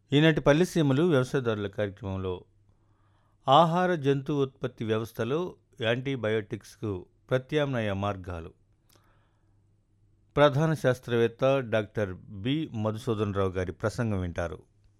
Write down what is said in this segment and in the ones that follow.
ఈనాటి పల్లెసీమలు వ్యవసాయదారుల కార్యక్రమంలో ఆహార జంతు ఉత్పత్తి వ్యవస్థలో యాంటీబయోటిక్స్కు ప్రత్యామ్నాయ మార్గాలు ప్రధాన శాస్త్రవేత్త డాక్టర్ బి మధుసూదన్ రావు గారి ప్రసంగం వింటారు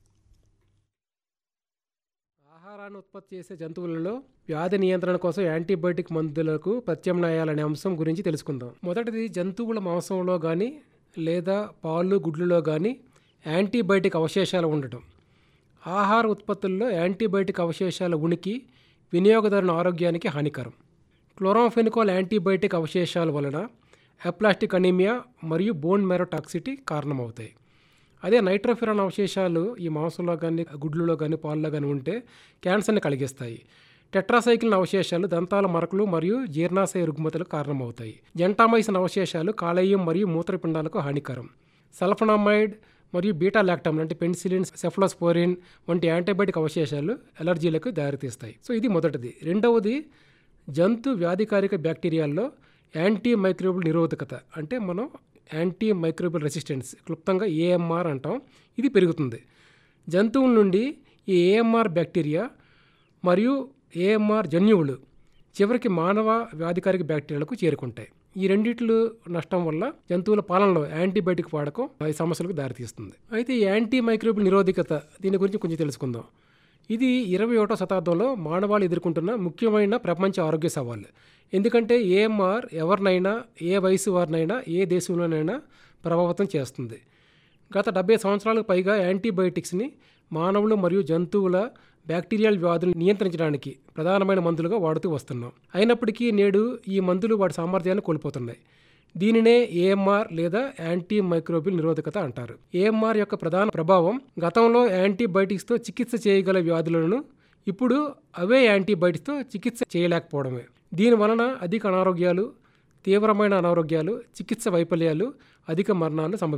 ఆహారాన్ని ఉత్పత్తి చేసే జంతువులలో వ్యాధి నియంత్రణ కోసం యాంటీబయాటిక్ మందులకు ప్రత్యామ్నాయాలనే అంశం గురించి తెలుసుకుందాం మొదటిది జంతువుల మాంసంలో కానీ లేదా పాలు గుడ్లలో కానీ యాంటీబయాటిక్ అవశేషాలు ఉండటం ఆహార ఉత్పత్తుల్లో యాంటీబయాటిక్ అవశేషాల ఉనికి వినియోగదారుని ఆరోగ్యానికి హానికరం క్లోరాంఫెనికోల్ యాంటీబయాటిక్ అవశేషాల వలన అప్లాస్టిక్ అనీమియా మరియు బోన్ మ్యారో టాక్సిటీ కారణమవుతాయి అదే నైట్రోఫిరాన్ అవశేషాలు ఈ మాంసంలో కానీ గుడ్లలో కానీ పాలలో కానీ ఉంటే క్యాన్సర్ని కలిగిస్తాయి టెట్రాసైకిల్ అవశేషాలు దంతాల మరకలు మరియు జీర్ణాశయ రుగ్మతలకు కారణమవుతాయి జెంటామైసిన్ అవశేషాలు కాలేయం మరియు మూత్రపిండాలకు హానికరం సల్ఫనామైడ్ మరియు బీటా లాక్టమ్ అంటే పెన్సిలిన్ సెఫ్లోస్పోరిన్ వంటి యాంటీబయాటిక్ అవశేషాలు ఎలర్జీలకు దారితీస్తాయి సో ఇది మొదటిది రెండవది జంతు వ్యాధికారిక బ్యాక్టీరియాల్లో యాంటీ మైక్రోబుల్ నిరోధకత అంటే మనం యాంటీ మైక్రోబుల్ రెసిస్టెన్స్ క్లుప్తంగా ఏఎంఆర్ అంటాం ఇది పెరుగుతుంది జంతువుల నుండి ఈ ఏఎంఆర్ బ్యాక్టీరియా మరియు ఏఎంఆర్ జన్యువులు చివరికి మానవ వ్యాధికారిక బ్యాక్టీరియాలకు చేరుకుంటాయి ఈ రెండిట్లు నష్టం వల్ల జంతువుల పాలనలో యాంటీబయాటిక్ వాడకం ఈ సమస్యలకు దారితీస్తుంది అయితే ఈ యాంటీ మైక్రోబుల్ నిరోధకత దీని గురించి కొంచెం తెలుసుకుందాం ఇది ఇరవై ఒకటో శతాబ్దంలో మానవాళి ఎదుర్కొంటున్న ముఖ్యమైన ప్రపంచ ఆరోగ్య సవాళ్ళు ఎందుకంటే ఏఎంఆర్ ఎవరినైనా ఏ వయసు వారినైనా ఏ దేశంలోనైనా ప్రభావితం చేస్తుంది గత డెబ్బై సంవత్సరాలకు పైగా యాంటీబయోటిక్స్ని మానవులు మరియు జంతువుల బ్యాక్టీరియల్ వ్యాధులు నియంత్రించడానికి ప్రధానమైన మందులుగా వాడుతూ వస్తున్నాం అయినప్పటికీ నేడు ఈ మందులు వాటి సామర్థ్యాన్ని కోల్పోతున్నాయి దీనినే ఏఎంఆర్ లేదా యాంటీ మైక్రోబిల్ నిరోధకత అంటారు ఏఎంఆర్ యొక్క ప్రధాన ప్రభావం గతంలో యాంటీబయాటిక్స్తో చికిత్స చేయగల వ్యాధులను ఇప్పుడు అవే యాంటీబయాటిక్స్తో చికిత్స చేయలేకపోవడమే దీని వలన అధిక అనారోగ్యాలు తీవ్రమైన అనారోగ్యాలు చికిత్స వైఫల్యాలు అధిక మరణాలు సంభవిస్తాయి